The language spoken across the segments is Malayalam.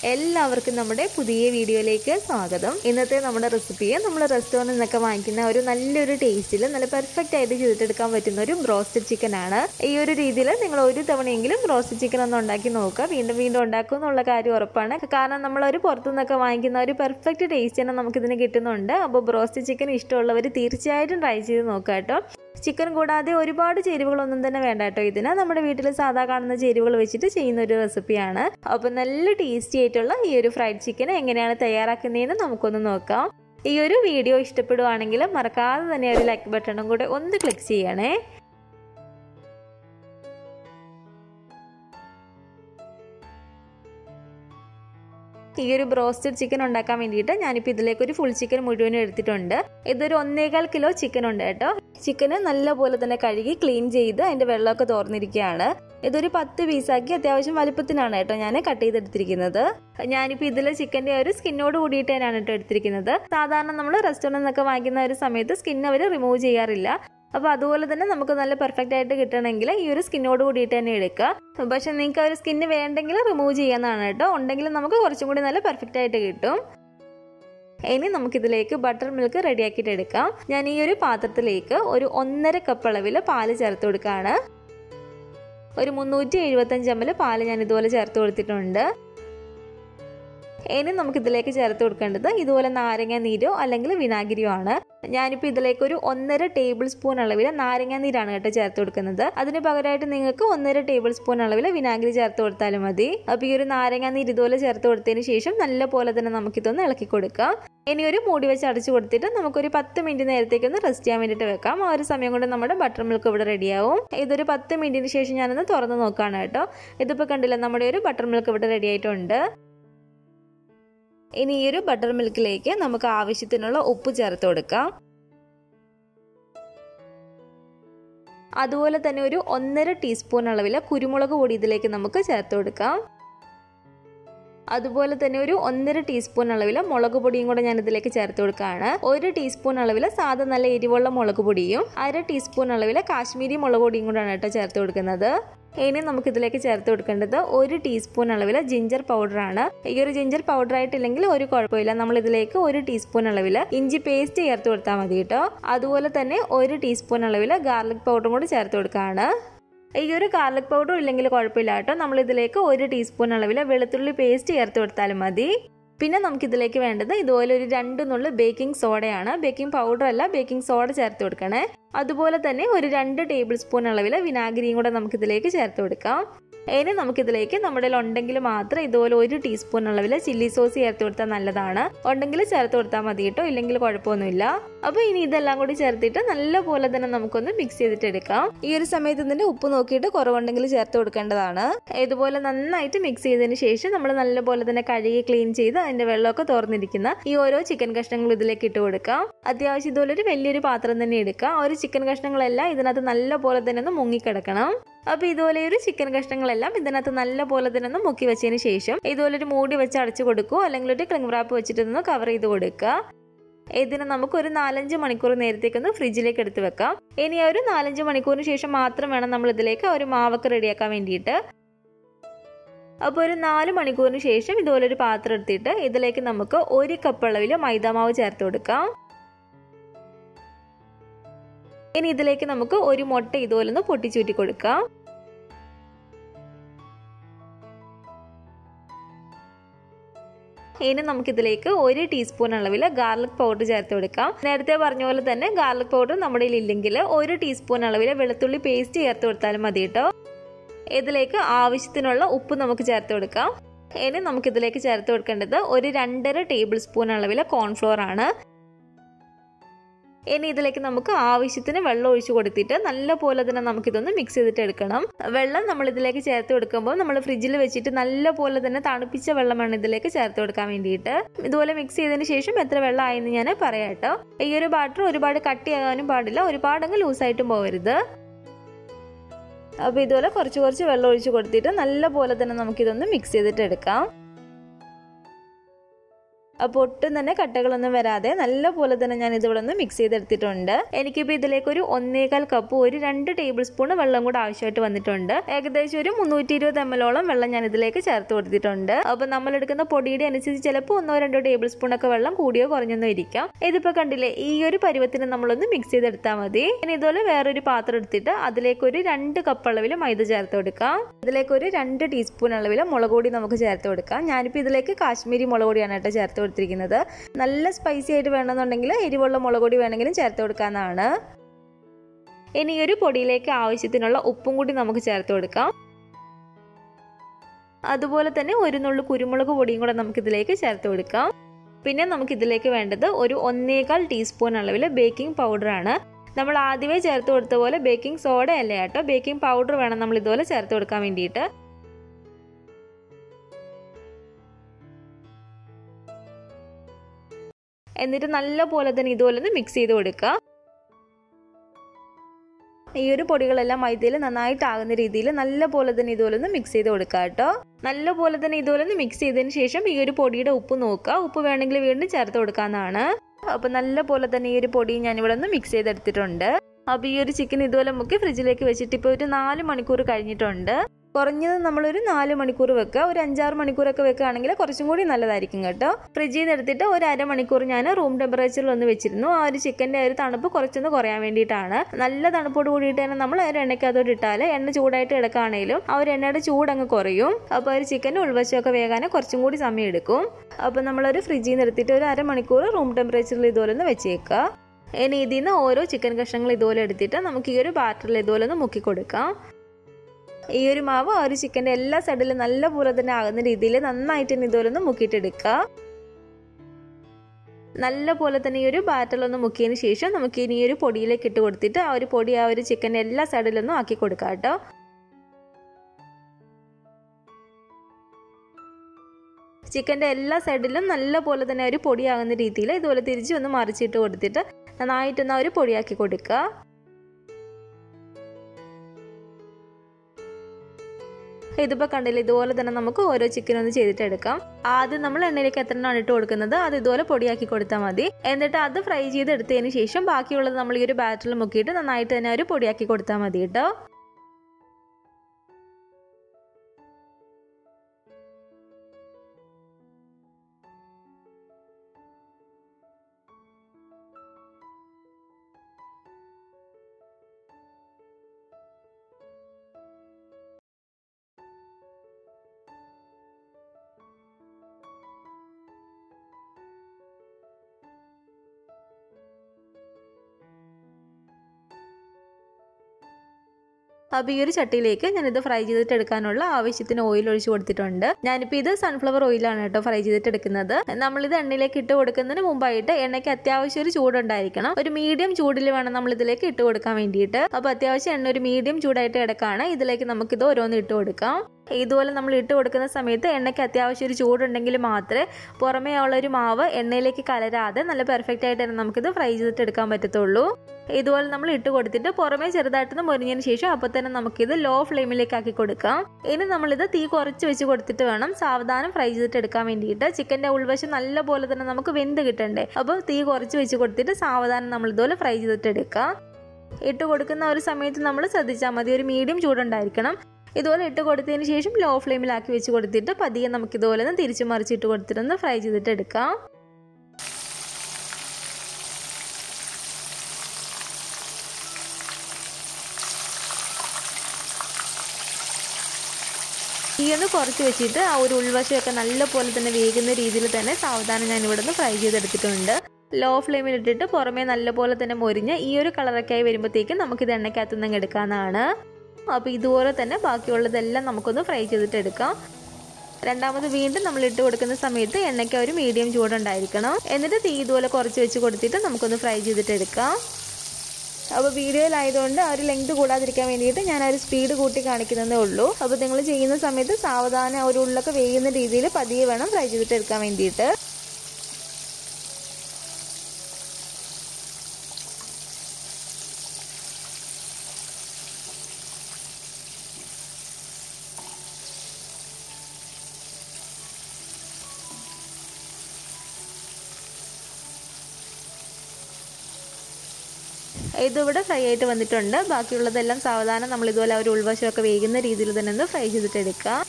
എല്ലാവർക്കും നമ്മുടെ പുതിയ വീഡിയോയിലേക്ക് സ്വാഗതം ഇന്നത്തെ നമ്മുടെ റെസിപ്പി നമ്മൾ റെസ്റ്റോറൻറ്റിൽ നിന്നൊക്കെ വാങ്ങിക്കുന്ന ഒരു നല്ലൊരു ടേസ്റ്റിൽ നല്ല പെർഫെക്റ്റ് ആയിട്ട് ചെയ്തിട്ടെടുക്കാൻ പറ്റുന്ന ഒരു ബ്രോസ്റ്റഡ് ചിക്കൻ ആണ് ഈ ഒരു രീതിയിൽ നിങ്ങൾ ഒരു തവണയെങ്കിലും ബ്രോസ്റ്റഡ് ചിക്കൻ ഒന്ന് ഉണ്ടാക്കി നോക്കുക വീണ്ടും വീണ്ടും ഉണ്ടാക്കും എന്നുള്ള കാര്യം ഉറപ്പാണ് കാരണം നമ്മൾ ഒരു പുറത്തുനിന്നൊക്കെ വാങ്ങിക്കുന്ന ഒരു പെർഫെക്റ്റ് ടേസ്റ്റ് തന്നെ നമുക്കിതിന് കിട്ടുന്നുണ്ട് അപ്പോൾ ബ്രോസ്റ്റഡ് ചിക്കൻ ഇഷ്ടമുള്ളവർ തീർച്ചയായിട്ടും ട്രൈ ചെയ്ത് നോക്കുക കേട്ടോ ചിക്കൻ കൂടാതെ ഒരുപാട് ചേരുവകളൊന്നും തന്നെ വേണ്ട കേട്ടോ ഇതിന് നമ്മുടെ വീട്ടിൽ സാധാ കാണുന്ന ചേരുവകൾ വെച്ചിട്ട് ചെയ്യുന്ന ഒരു റെസിപ്പിയാണ് അപ്പോൾ നല്ല ടേസ്റ്റി ആയിട്ടുള്ള ഈ ഒരു ഫ്രൈഡ് ചിക്കൻ എങ്ങനെയാണ് തയ്യാറാക്കുന്നതെന്ന് നമുക്കൊന്ന് നോക്കാം ഈ ഒരു വീഡിയോ ഇഷ്ടപ്പെടുവാണെങ്കിൽ മറക്കാതെ തന്നെ ഒരു ലൈക്ക് ബട്ടണും കൂടെ ഒന്ന് ക്ലിക്ക് ചെയ്യണേ ഈ ഒരു ബ്രോസ്റ്റഡ് ചിക്കൻ ഉണ്ടാക്കാൻ വേണ്ടിയിട്ട് ഞാനിപ്പോൾ ഇതിലേക്ക് ഒരു ഫുൾ ചിക്കൻ മുഴുവനും എടുത്തിട്ടുണ്ട് ഇതൊരു ഒന്നേകാൽ കിലോ ചിക്കൻ ഉണ്ട് കേട്ടോ ചിക്കന് നല്ലപോലെ തന്നെ കഴുകി ക്ലീൻ ചെയ്ത് അതിൻ്റെ വെള്ളമൊക്കെ തോർന്നിരിക്കുകയാണ് ഇതൊരു പത്ത് പീസാക്കി അത്യാവശ്യം വലുപ്പത്തിനാണ് കേട്ടോ ഞാൻ കട്ട് ചെയ്തെടുത്തിരിക്കുന്നത് ഞാനിപ്പോൾ ഇതിൽ ചിക്കൻ്റെ ഒരു സ്കിന്നോട് കൂടിയിട്ട് തന്നെയാണ് കേട്ടോ എടുത്തിരിക്കുന്നത് സാധാരണ നമ്മൾ റെസ്റ്റോറൻറ്റിൽ നിന്നൊക്കെ വാങ്ങിക്കുന്ന ഒരു സമയത്ത് സ്കിൻ അവർ റിമൂവ് ചെയ്യാറില്ല അപ്പോൾ അതുപോലെ തന്നെ നമുക്ക് നല്ല പെർഫെക്റ്റ് ആയിട്ട് കിട്ടണമെങ്കിൽ ഈ ഒരു സ്കിന്നോട് കൂടിയിട്ട് തന്നെ എടുക്കുക പക്ഷെ നിങ്ങൾക്ക് ഒരു സ്കിന്ന് വേണ്ടെങ്കിൽ റിമൂവ് ചെയ്യാവുന്നതാണ് കേട്ടോ ഉണ്ടെങ്കിൽ നമുക്ക് കുറച്ചും കൂടി നല്ല പെർഫെക്റ്റ് ആയിട്ട് കിട്ടും ഇനി നമുക്കിതിലേക്ക് ബട്ടർ മിൽക്ക് റെഡിയാക്കിയിട്ട് എടുക്കാം ഞാൻ ഈ ഒരു പാത്രത്തിലേക്ക് ഒരു ഒന്നര കപ്പ് അളവിൽ പാല് ചേർത്ത് കൊടുക്കുകയാണ് ഒരു മുന്നൂറ്റി എഴുപത്തഞ്ച് എം എൽ പാല് ഞാൻ ഇതുപോലെ ചേർത്ത് കൊടുത്തിട്ടുണ്ട് ഇനി നമുക്കിതിലേക്ക് ചേർത്ത് കൊടുക്കേണ്ടത് ഇതുപോലെ നാരങ്ങ നീരോ അല്ലെങ്കിൽ വിനാഗിരിയോ ആണ് ഞാനിപ്പോൾ ഇതിലേക്ക് ഒരു ഒന്നര ടേബിൾ സ്പൂൺ അളവിൽ നാരങ്ങ നീരാണ് കേട്ടോ ചേർത്ത് കൊടുക്കുന്നത് അതിന് പകരമായിട്ട് നിങ്ങൾക്ക് ഒന്നര ടേബിൾ സ്പൂൺ അളവിൽ വിനാഗിരി ചേർത്ത് കൊടുത്താലും മതി അപ്പോൾ ഈ ഒരു നാരങ്ങ നീര് ഇതുപോലെ ചേർത്ത് കൊടുത്തതിന് ശേഷം നല്ല പോലെ തന്നെ നമുക്കിതൊന്ന് ഇളക്കി കൊടുക്കാം ഇനി ഒരു മൂടി വെച്ച് അടച്ചു കൊടുത്തിട്ട് നമുക്കൊരു പത്ത് മിനിറ്റ് നേരത്തേക്ക് ഒന്ന് റെസ്റ്റ് ചെയ്യാൻ വേണ്ടിയിട്ട് വെക്കാം ആ ഒരു സമയം കൊണ്ട് നമ്മുടെ ബട്ടർ മിൽക്ക് ഇവിടെ റെഡിയാവും ഇതൊരു പത്ത് മിനിറ്റിന് ശേഷം ഞാനൊന്ന് തുറന്ന് നോക്കുകയാണ് കേട്ടോ ഇതിപ്പോൾ കണ്ടില്ല നമ്മുടെ ഒരു ബട്ടർ മിൽക്ക് ഇവിടെ റെഡി ആയിട്ടുണ്ട് ഇനി ഈ ഒരു ബട്ടർ മിൽക്കിലേക്ക് നമുക്ക് ആവശ്യത്തിനുള്ള ഉപ്പ് ചേർത്ത് കൊടുക്കാം അതുപോലെ തന്നെ ഒരു ഒന്നര ടീസ്പൂൺ അളവിൽ കുരുമുളക് പൊടി ഇതിലേക്ക് നമുക്ക് ചേർത്ത് കൊടുക്കാം അതുപോലെ തന്നെ ഒരു ഒന്നര ടീസ്പൂൺ അളവിൽ മുളക് പൊടിയും കൂടെ ഞാൻ ഇതിലേക്ക് ചേർത്ത് കൊടുക്കുകയാണ് ഒരു ടീസ്പൂൺ അളവിൽ സാധാ നല്ല എരിവുള്ള മുളക് പൊടിയും അര ടീസ്പൂൺ അളവിൽ കാശ്മീരി മുളക് പൊടിയും കൂടെയാണ് കേട്ടോ ചേർത്ത് കൊടുക്കുന്നത് ഇനി നമുക്ക് ഇതിലേക്ക് ചേർത്ത് കൊടുക്കേണ്ടത് ഒരു ടീസ്പൂൺ അളവിൽ ജിഞ്ചർ പൗഡറാണ് ഈ ഒരു ജിഞ്ചർ പൗഡർ ആയിട്ടില്ലെങ്കിൽ ഒരു കുഴപ്പമില്ല നമ്മൾ ഇതിലേക്ക് ഒരു ടീസ്പൂൺ അളവിൽ ഇഞ്ചി പേസ്റ്റ് ചേർത്ത് കൊടുത്താൽ മതി കേട്ടോ അതുപോലെ തന്നെ ഒരു ടീസ്പൂൺ അളവിൽ ഗാർലിക് പൗഡറും കൂടി ചേർത്ത് കൊടുക്കുകയാണ് ഈ ഒരു ഗാർലിക് പൗഡർ ഇല്ലെങ്കിൽ കുഴപ്പമില്ല കേട്ടോ നമ്മൾ ഇതിലേക്ക് ഒരു ടീസ്പൂൺ അളവിൽ വെളുത്തുള്ളി പേസ്റ്റ് ചേർത്ത് കൊടുത്താലും മതി പിന്നെ നമുക്കിതിലേക്ക് വേണ്ടത് ഇതുപോലെ ഒരു രണ്ട് നുള്ളു ബേക്കിംഗ് സോഡയാണ് ബേക്കിംഗ് പൗഡർ അല്ല ബേക്കിംഗ് സോഡ ചേർത്ത് കൊടുക്കണേ അതുപോലെ തന്നെ ഒരു രണ്ട് ടേബിൾ സ്പൂൺ അളവിൽ വിനാഗിരിയും കൂടെ നമുക്കിതിലേക്ക് ചേർത്ത് കൊടുക്കാം ഇനി നമുക്കിതിലേക്ക് നമ്മുടെ ഉണ്ടെങ്കിൽ മാത്രം ഇതുപോലെ ഒരു ടീസ്പൂൺ അളവിൽ ചില്ലി സോസ് ചേർത്ത് കൊടുത്താൽ നല്ലതാണ് ഉണ്ടെങ്കിൽ ചേർത്ത് കൊടുത്താൽ മതി കേട്ടോ ഇല്ലെങ്കിൽ കുഴപ്പമൊന്നുമില്ല അപ്പോൾ ഇനി ഇതെല്ലാം കൂടി ചേർത്തിട്ട് നല്ലപോലെ തന്നെ നമുക്കൊന്ന് മിക്സ് ചെയ്തിട്ട് എടുക്കാം ഈ ഒരു സമയത്ത് ഇതിന്റെ ഉപ്പ് നോക്കിയിട്ട് കുറവുണ്ടെങ്കിൽ ചേർത്ത് കൊടുക്കേണ്ടതാണ് ഇതുപോലെ നന്നായിട്ട് മിക്സ് ചെയ്തതിന് ശേഷം നമ്മൾ നല്ലപോലെ തന്നെ കഴുകി ക്ലീൻ ചെയ്ത് അതിന്റെ വെള്ളമൊക്കെ തുറന്നിരിക്കുന്ന ഈ ഓരോ ചിക്കൻ കഷ്ണങ്ങൾ ഇതിലേക്ക് ഇട്ട് കൊടുക്കാം അത്യാവശ്യം ഇതുപോലെ ഒരു വലിയൊരു പാത്രം തന്നെ എടുക്കാം ആ ഒരു ചിക്കൻ കഷ്ണങ്ങളെല്ലാം ഇതിനകത്ത് നല്ലപോലെ തന്നെ ഒന്ന് മുങ്ങിക്കിടക്കണം അപ്പോൾ ഇതുപോലെ ഒരു ചിക്കൻ കഷ്ണങ്ങളെല്ലാം ഇതിനകത്ത് നല്ല പോലെ തന്നെ ഒന്ന് മുക്കി വെച്ചതിന് ശേഷം ഇതുപോലെ ഒരു മൂടി വെച്ച് അടച്ചു കൊടുക്കുക അല്ലെങ്കിൽ ഒരു ക്ലിംഗ് റാപ്പ് വെച്ചിട്ടൊന്ന് കവർ ചെയ്ത് കൊടുക്കുക ഇതിന് നമുക്ക് ഒരു നാലഞ്ച് മണിക്കൂർ നേരത്തേക്കൊന്ന് ഫ്രിഡ്ജിലേക്ക് എടുത്ത് വെക്കാം ഇനി ഒരു നാലഞ്ച് മണിക്കൂറിന് ശേഷം മാത്രം വേണം നമ്മൾ ഇതിലേക്ക് ഒരു മാവൊക്കെ റെഡിയാക്കാൻ വേണ്ടിയിട്ട് അപ്പോൾ ഒരു നാല് മണിക്കൂറിന് ശേഷം ഇതുപോലെ ഒരു പാത്രം എടുത്തിട്ട് ഇതിലേക്ക് നമുക്ക് ഒരു കപ്പ് അളവിൽ മൈദാമാവ് ചേർത്ത് കൊടുക്കാം ഇനി ഇതിലേക്ക് നമുക്ക് ഒരു മുട്ട ഇതുപോലെ ഒന്ന് പൊട്ടിച്ചൂറ്റി കൊടുക്കാം ഇനി നമുക്കിതിലേക്ക് ഒരു ടീസ്പൂൺ അളവിൽ ഗാർലിക് പൗഡർ ചേർത്ത് കൊടുക്കാം നേരത്തെ പറഞ്ഞ പോലെ തന്നെ ഗാർലിക് പൗഡർ നമ്മുടെ ഇല്ലെങ്കിൽ ഒരു ടീസ്പൂൺ അളവിൽ വെളുത്തുള്ളി പേസ്റ്റ് ചേർത്ത് കൊടുത്താലും മതി കേട്ടോ ഇതിലേക്ക് ആവശ്യത്തിനുള്ള ഉപ്പ് നമുക്ക് ചേർത്ത് കൊടുക്കാം ഇനി നമുക്കിതിലേക്ക് ചേർത്ത് കൊടുക്കേണ്ടത് ഒരു രണ്ടര ടേബിൾ സ്പൂൺ അളവിൽ കോൺഫ്ലോർ ആണ് ഇനി ഇതിലേക്ക് നമുക്ക് ആവശ്യത്തിന് വെള്ളം ഒഴിച്ചു കൊടുത്തിട്ട് നല്ല പോലെ തന്നെ നമുക്കിതൊന്ന് മിക്സ് ചെയ്തിട്ട് എടുക്കണം വെള്ളം നമ്മൾ ഇതിലേക്ക് ചേർത്ത് കൊടുക്കുമ്പോൾ നമ്മൾ ഫ്രിഡ്ജിൽ വെച്ചിട്ട് നല്ല പോലെ തന്നെ തണുപ്പിച്ച വെള്ളമാണ് ഇതിലേക്ക് ചേർത്ത് കൊടുക്കാൻ വേണ്ടിയിട്ട് ഇതുപോലെ മിക്സ് ചെയ്തതിന് ശേഷം എത്ര വെള്ളം ആയെന്ന് ഞാൻ പറയാം കേട്ടോ ഈ ഒരു ബാറ്റർ ഒരുപാട് കട്ടിയാകാനും പാടില്ല ഒരുപാടങ്ങ് ലൂസായിട്ടും പോകരുത് അപ്പോൾ ഇതുപോലെ കുറച്ച് കുറച്ച് വെള്ളം ഒഴിച്ച് കൊടുത്തിട്ട് നല്ല പോലെ തന്നെ നമുക്കിതൊന്ന് മിക്സ് ചെയ്തിട്ട് എടുക്കാം അപ്പോൾ ഒട്ടും തന്നെ കട്ടകളൊന്നും വരാതെ നല്ല പോലെ തന്നെ ഞാൻ ഇതിവിടെ ഒന്ന് മിക്സ് ചെയ്തെടുത്തിട്ടുണ്ട് എനിക്കിപ്പോൾ ഇതിലേക്ക് ഒരു ഒന്നേകാൽ കപ്പ് ഒരു രണ്ട് ടേബിൾ സ്പൂൺ വെള്ളം കൂടെ ആവശ്യമായിട്ട് വന്നിട്ടുണ്ട് ഏകദേശം ഒരു മുന്നൂറ്റി ഇരുപത് എം എല്ലോളം വെള്ളം ഞാൻ ഇതിലേക്ക് ചേർത്ത് കൊടുത്തിട്ടുണ്ട് അപ്പോൾ നമ്മൾ എടുക്കുന്ന പൊടിയുടെ അനുസരിച്ച് ചിലപ്പോൾ ഒന്നോ രണ്ടോ ടേബിൾ സ്പൂൺ ഒക്കെ വെള്ളം കൂടിയോ കുറഞ്ഞൊന്നും ഇരിക്കാം ഇതിപ്പോൾ കണ്ടില്ലേ ഈ ഒരു പരുവത്തിന് നമ്മളൊന്ന് മിക്സ് ചെയ്തെടുത്താൽ മതി ഇനി ഇതുപോലെ വേറൊരു പാത്രം എടുത്തിട്ട് അതിലേക്ക് ഒരു രണ്ട് കപ്പ് അളവിൽ മൈദ ചേർത്ത് കൊടുക്കാം ഇതിലേക്ക് ഒരു രണ്ട് ടീസ്പൂൺ അളവിൽ മുളക് പൊടി നമുക്ക് ചേർത്ത് കൊടുക്കാം ഞാനിപ്പോൾ ഇതിലേക്ക് കാശ്മീരി മുളക് പൊടിയാണ് കേട്ടോ ചേർത്ത് കൊടുത്തിരിക്കുന്നത് നല്ല സ്പൈസി ആയിട്ട് വേണമെന്നുണ്ടെങ്കിൽ എരിവുള്ള മുളക് പൊടി വേണമെങ്കിലും ചേർത്ത് കൊടുക്കാവുന്നതാണ് ഇനി ഈ ഒരു പൊടിയിലേക്ക് ആവശ്യത്തിനുള്ള ഉപ്പും കൂടി നമുക്ക് ചേർത്ത് കൊടുക്കാം അതുപോലെ തന്നെ ഒരു നുള്ളു കുരുമുളക് പൊടിയും കൂടെ നമുക്ക് ഇതിലേക്ക് ചേർത്ത് കൊടുക്കാം പിന്നെ നമുക്ക് ഇതിലേക്ക് വേണ്ടത് ഒരു ഒന്നേകാൽ ടീസ്പൂൺ അളവിൽ ബേക്കിംഗ് പൗഡറാണ് നമ്മൾ ആദ്യമേ ചേർത്ത് കൊടുത്ത പോലെ ബേക്കിംഗ് സോഡ അല്ല കേട്ടോ ബേക്കിംഗ് പൗഡർ വേണം നമ്മൾ ഇതുപോലെ ചേർത്ത് കൊടുക്കാൻ വേണ്ടിയിട്ട് എന്നിട്ട് നല്ല പോലെ തന്നെ ഇതുപോലെ ഒന്ന് മിക്സ് ചെയ്ത് കൊടുക്കുക ഈ ഒരു പൊടികളെല്ലാം മൈദയിൽ നന്നായിട്ടാകുന്ന രീതിയിൽ നല്ല പോലെ തന്നെ ഇതുപോലെ ഒന്ന് മിക്സ് ചെയ്ത് കൊടുക്കുക കേട്ടോ നല്ല പോലെ തന്നെ ഇതുപോലെ ഒന്ന് മിക്സ് ചെയ്തതിന് ശേഷം ഈ ഒരു പൊടിയുടെ ഉപ്പ് നോക്കുക ഉപ്പ് വേണമെങ്കിൽ വീണ്ടും ചേർത്ത് കൊടുക്കാവുന്നതാണ് അപ്പോൾ നല്ല പോലെ തന്നെ ഈ ഒരു പൊടി ഞാനിവിടെ ഒന്ന് മിക്സ് ചെയ്തെടുത്തിട്ടുണ്ട് അപ്പോൾ ഈ ഒരു ചിക്കൻ ഇതുപോലെ മുക്കി ഫ്രിഡ്ജിലേക്ക് വെച്ചിട്ട് ഇപ്പോൾ ഒരു നാല് മണിക്കൂർ കഴിഞ്ഞിട്ടുണ്ട് കുറഞ്ഞത് നമ്മളൊരു നാല് മണിക്കൂർ വെക്കുക ഒരു അഞ്ചാറ് മണിക്കൂറൊക്കെ വെക്കുകയാണെങ്കിൽ കുറച്ചും കൂടി നല്ലതായിരിക്കും കേട്ടോ ഫ്രിഡ്ജിൽ നിന്ന് എടുത്തിട്ട് ഒരു അരമണിക്കൂർ ഞാൻ റൂം ടെമ്പറേച്ചറിൽ ഒന്ന് വെച്ചിരുന്നു ആ ഒരു ചിക്കൻ്റെ ഒരു തണുപ്പ് കുറച്ചൊന്ന് കുറയാൻ വേണ്ടിയിട്ടാണ് നല്ല തണുപ്പോട് കൂടിയിട്ട് തന്നെ നമ്മൾ ആ ഒരു എണ്ണയ്ക്കകത്തോട്ട് ഇട്ടാൽ എണ്ണ ചൂടായിട്ട് എടുക്കുകയാണെങ്കിലും ആ ഒരു എണ്ണയുടെ ചൂട് അങ്ങ് കുറയും അപ്പോൾ ഒരു ചിക്കൻ ഉൾവശമൊക്കെ വേകാൻ കുറച്ചും കൂടി സമയം എടുക്കും അപ്പോൾ നമ്മളൊരു ഫ്രിഡ്ജിൽ നിന്ന് എടുത്തിട്ട് ഒരു അരമണിക്കൂർ റൂം ടെമ്പറേച്ചറിൽ ഇതുപോലെ ഒന്ന് വെച്ചേക്കുക ഇനി ഇതിൽ നിന്ന് ഓരോ ചിക്കൻ കഷ്ണങ്ങൾ ഇതുപോലെ എടുത്തിട്ട് നമുക്ക് ഈ ഒരു ബാറ്ററിൽ ഇതുപോലെ ഒന്ന് മുക്കി കൊടുക്കാം ഈ ഒരു മാവ് ആ ഒരു ചിക്കൻ്റെ എല്ലാ സൈഡിലും നല്ല പോലെ തന്നെ ആകുന്ന രീതിയിൽ നന്നായിട്ട് തന്നെ ഇതുപോലെ ഒന്ന് മുക്കിയിട്ടെടുക്കുക നല്ല പോലെ തന്നെ ഈ ഒരു ബാറ്ററിലൊന്ന് മുക്കിയതിന് ശേഷം നമുക്ക് ഇനി ഈ ഒരു പൊടിയിലേക്ക് ഇട്ട് കൊടുത്തിട്ട് ആ ഒരു പൊടി ആ ഒരു ചിക്കൻ്റെ എല്ലാ സൈഡിലൊന്നും ആക്കി കൊടുക്കാം കേട്ടോ ചിക്കൻ്റെ എല്ലാ സൈഡിലും നല്ല പോലെ തന്നെ ഒരു പൊടിയാകുന്ന രീതിയിൽ ഇതുപോലെ തിരിച്ച് ഒന്ന് മറിച്ചിട്ട് കൊടുത്തിട്ട് നന്നായിട്ടൊന്ന് ആ ഒരു പൊടിയാക്കി കൊടുക്കുക ഇതിപ്പോൾ കണ്ടില്ല ഇതുപോലെ തന്നെ നമുക്ക് ഓരോ ചിക്കൻ ഒന്ന് ചെയ്തിട്ടെടുക്കാം ആദ്യം നമ്മൾ എണ്ണയിലേക്ക് എത്ര എണ്ണം ഇട്ട് കൊടുക്കുന്നത് അത് ഇതുപോലെ പൊടിയാക്കി കൊടുത്താൽ മതി എന്നിട്ട് അത് ഫ്രൈ ചെയ്ത് എടുത്തതിന് ശേഷം ബാക്കിയുള്ളത് നമ്മൾ ഈ ഒരു ബാറ്ററിൽ മുക്കിയിട്ട് നന്നായിട്ട് തന്നെ ഒരു പൊടിയാക്കി കൊടുത്താൽ മതി കേട്ടോ അപ്പോൾ ഈ ഒരു ചട്ടിയിലേക്ക് ഞാനിത് ഫ്രൈ ചെയ്തിട്ട് എടുക്കാനുള്ള ആവശ്യത്തിന് ഓയിൽ ഒഴിച്ച് കൊടുത്തിട്ടുണ്ട് ഞാനിപ്പോൾ ഇത് സൺഫ്ലവർ ഓയിലാണ് കേട്ടോ ഫ്രൈ ചെയ്തിട്ട് എടുക്കുന്നത് നമ്മളിത് എണ്ണയിലേക്ക് ഇട്ട് കൊടുക്കുന്നതിന് മുമ്പായിട്ട് എണ്ണയ്ക്ക് അത്യാവശ്യം ഒരു ചൂടുണ്ടായിരിക്കണം ഒരു മീഡിയം ചൂടിൽ വേണം നമ്മൾ ഇതിലേക്ക് ഇട്ട് കൊടുക്കാൻ വേണ്ടിയിട്ട് അപ്പോൾ അത്യാവശ്യം എണ്ണ ഒരു മീഡിയം ചൂടായിട്ട് കിടക്കാണ് ഇതിലേക്ക് നമുക്കിത് ഓരോന്ന് ഇട്ട് കൊടുക്കാം ഇതുപോലെ നമ്മൾ ഇട്ട് കൊടുക്കുന്ന സമയത്ത് എണ്ണയ്ക്ക് അത്യാവശ്യം ഒരു ചൂടുണ്ടെങ്കിൽ മാത്രമേ പുറമേ ഉള്ള ഒരു മാവ് എണ്ണയിലേക്ക് കലരാതെ നല്ല പെർഫെക്റ്റ് ആയിട്ട് തന്നെ നമുക്കിത് ഫ്രൈ ചെയ്തിട്ട് എടുക്കാൻ പറ്റത്തുള്ളൂ ഇതുപോലെ നമ്മൾ ഇട്ട് കൊടുത്തിട്ട് പുറമേ ചെറുതായിട്ടൊന്ന് മുരിഞ്ഞതിന് ശേഷം അപ്പോൾ തന്നെ നമുക്കിത് ലോ ഫ്ലെയിമിലേക്ക് ആക്കി കൊടുക്കാം ഇനി നമ്മളിത് തീ കുറച്ച് വെച്ച് കൊടുത്തിട്ട് വേണം സാവധാനം ഫ്രൈ ചെയ്തിട്ട് എടുക്കാൻ വേണ്ടിയിട്ട് ചിക്കൻ്റെ ഉൾവശം നല്ല പോലെ തന്നെ നമുക്ക് വെന്ത് കിട്ടണ്ടേ അപ്പോൾ തീ കുറച്ച് വെച്ച് കൊടുത്തിട്ട് സാവധാനം നമ്മൾ ഇതുപോലെ ഫ്രൈ ചെയ്തിട്ട് എടുക്കാം ഇട്ട് കൊടുക്കുന്ന ഒരു സമയത്ത് നമ്മൾ ശ്രദ്ധിച്ചാൽ മതി ഒരു മീഡിയം ചൂടുണ്ടായിരിക്കണം ഇതുപോലെ ഇട്ട് കൊടുത്തതിന് ശേഷം ലോ ഫ്ലെയിമിലാക്കി വെച്ച് കൊടുത്തിട്ട് പതിയെ നമുക്ക് ഇതുപോലെ ഒന്ന് തിരിച്ചു മറിച്ചിട്ട് കൊടുത്തിട്ടൊന്ന് ഫ്രൈ ചെയ്തിട്ട് എടുക്കാം ഈ ഒന്ന് കുറച്ച് വെച്ചിട്ട് ആ ഒരു ഉൾവശമൊക്കെ നല്ല പോലെ തന്നെ വേകുന്ന രീതിയിൽ തന്നെ സാവധാനം ഞാൻ ഇവിടെ നിന്ന് ഫ്രൈ ചെയ്തെടുത്തിട്ടുണ്ട് ലോ ഫ്ലെയിമിൽ ഇട്ടിട്ട് പുറമേ നല്ല പോലെ തന്നെ മൊരിഞ്ഞ് ഈ ഒരു കളറൊക്കെ ആയി വരുമ്പോഴത്തേക്കും നമുക്കിത് എണ്ണയ്ക്കകത്തു നിന്ന് എടുക്കാവുന്നതാണ് അപ്പോൾ ഇതുപോലെ തന്നെ ബാക്കിയുള്ളതെല്ലാം നമുക്കൊന്ന് ഫ്രൈ ചെയ്തിട്ട് എടുക്കാം രണ്ടാമത് വീണ്ടും നമ്മൾ ഇട്ട് കൊടുക്കുന്ന സമയത്ത് എണ്ണയ്ക്ക് ഒരു മീഡിയം ചൂടുണ്ടായിരിക്കണം എന്നിട്ട് തീ ഇതുപോലെ കുറച്ച് വെച്ച് കൊടുത്തിട്ട് നമുക്കൊന്ന് ഫ്രൈ ചെയ്തിട്ട് എടുക്കാം അപ്പോൾ വീഡിയോയിലായതുകൊണ്ട് ആ ഒരു ലെങ്ത് കൂടാതിരിക്കാൻ വേണ്ടിയിട്ട് ഞാൻ ആ ഒരു സ്പീഡ് കൂട്ടി കാണിക്കുന്നതേ ഉള്ളൂ അപ്പോൾ നിങ്ങൾ ചെയ്യുന്ന സമയത്ത് സാവധാനം ഒരു ഉള്ളൊക്കെ വേകുന്ന രീതിയിൽ പതിയെ വേണം ഫ്രൈ ചെയ്തിട്ട് എടുക്കാൻ വേണ്ടിയിട്ട് ഇതിവിടെ ഫ്രൈ ആയിട്ട് വന്നിട്ടുണ്ട് ബാക്കിയുള്ളതെല്ലാം സാവധാനം നമ്മൾ ഇതുപോലെ ഒരു ഉൾവശമൊക്കെ വേകുന്ന രീതിയിൽ തന്നെ ഒന്ന് ഫ്രൈ ചെയ്തിട്ട് എടുക്കാം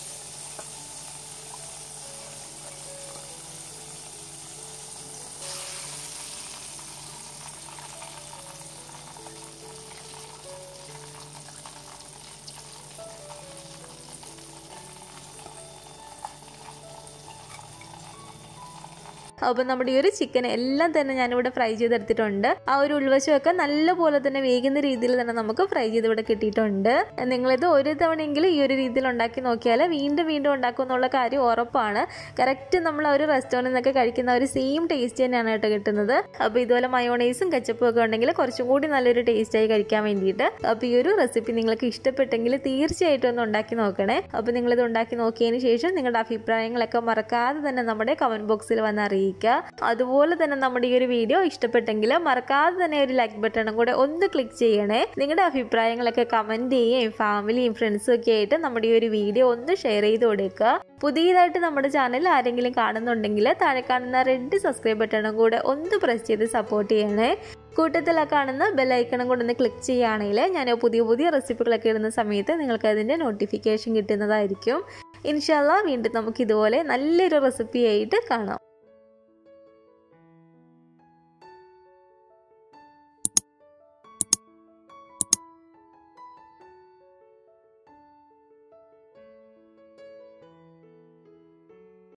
അപ്പോൾ നമ്മുടെ ഈ ഒരു ചിക്കൻ എല്ലാം തന്നെ ഞാനിവിടെ ഫ്രൈ ചെയ്തെടുത്തിട്ടുണ്ട് ആ ഒരു ഉൾവശമൊക്കെ നല്ലപോലെ തന്നെ വേകുന്ന രീതിയിൽ തന്നെ നമുക്ക് ഫ്രൈ ചെയ്ത് ഇവിടെ കിട്ടിയിട്ടുണ്ട് നിങ്ങളിത് ഒരു തവണയെങ്കിലും ഈ ഒരു രീതിയിൽ ഉണ്ടാക്കി നോക്കിയാൽ വീണ്ടും വീണ്ടും ഉണ്ടാക്കും എന്നുള്ള കാര്യം ഉറപ്പാണ് കറക്റ്റ് നമ്മൾ ആ ഒരു റെസ്റ്റോറൻറ്റിൽ നിന്നൊക്കെ കഴിക്കുന്ന ഒരു സെയിം ടേസ്റ്റ് തന്നെയാണ് കേട്ടോ കിട്ടുന്നത് അപ്പോൾ ഇതുപോലെ മയോണൈസും കച്ചപ്പും ഒക്കെ ഉണ്ടെങ്കിൽ കുറച്ചും കൂടി നല്ലൊരു ടേസ്റ്റായി കഴിക്കാൻ വേണ്ടിയിട്ട് അപ്പോൾ ഈ ഒരു റെസിപ്പി നിങ്ങൾക്ക് ഇഷ്ടപ്പെട്ടെങ്കിൽ തീർച്ചയായിട്ടും ഒന്ന് ഉണ്ടാക്കി നോക്കണേ അപ്പോൾ നിങ്ങളിത് ഉണ്ടാക്കി നോക്കിയതിന് ശേഷം നിങ്ങളുടെ അഭിപ്രായങ്ങളൊക്കെ മറക്കാതെ തന്നെ നമ്മുടെ കമൻറ്റ് ബോക്സിൽ വന്ന് അറിയിക്കുക അതുപോലെ തന്നെ നമ്മുടെ ഈ ഒരു വീഡിയോ ഇഷ്ടപ്പെട്ടെങ്കിൽ മറക്കാതെ തന്നെ ഒരു ലൈക്ക് ബട്ടണും കൂടെ ഒന്ന് ക്ലിക്ക് ചെയ്യണേ നിങ്ങളുടെ അഭിപ്രായങ്ങളൊക്കെ കമൻറ്റ് ചെയ്യുകയും ഫാമിലിയും ഫ്രണ്ട്സും ഒക്കെ ആയിട്ട് നമ്മുടെ ഈ ഒരു വീഡിയോ ഒന്ന് ഷെയർ ചെയ്ത് കൊടുക്കുക പുതിയതായിട്ട് നമ്മുടെ ചാനൽ ആരെങ്കിലും കാണുന്നുണ്ടെങ്കിൽ താഴെ കാണുന്ന റെഡ് സബ്സ്ക്രൈബ് ബട്ടണും കൂടെ ഒന്ന് പ്രസ് ചെയ്ത് സപ്പോർട്ട് ചെയ്യണേ കൂട്ടത്തിൽ ആ കാണുന്ന ബെല്ലൈക്കണും കൂടെ ഒന്ന് ക്ലിക്ക് ചെയ്യുകയാണെങ്കിൽ ഞാൻ പുതിയ പുതിയ റെസിപ്പികളൊക്കെ ഇടുന്ന സമയത്ത് നിങ്ങൾക്ക് അതിൻ്റെ നോട്ടിഫിക്കേഷൻ കിട്ടുന്നതായിരിക്കും ഇൻഷാല്ല വീണ്ടും നമുക്ക് ഇതുപോലെ നല്ലൊരു റെസിപ്പി ആയിട്ട് കാണാം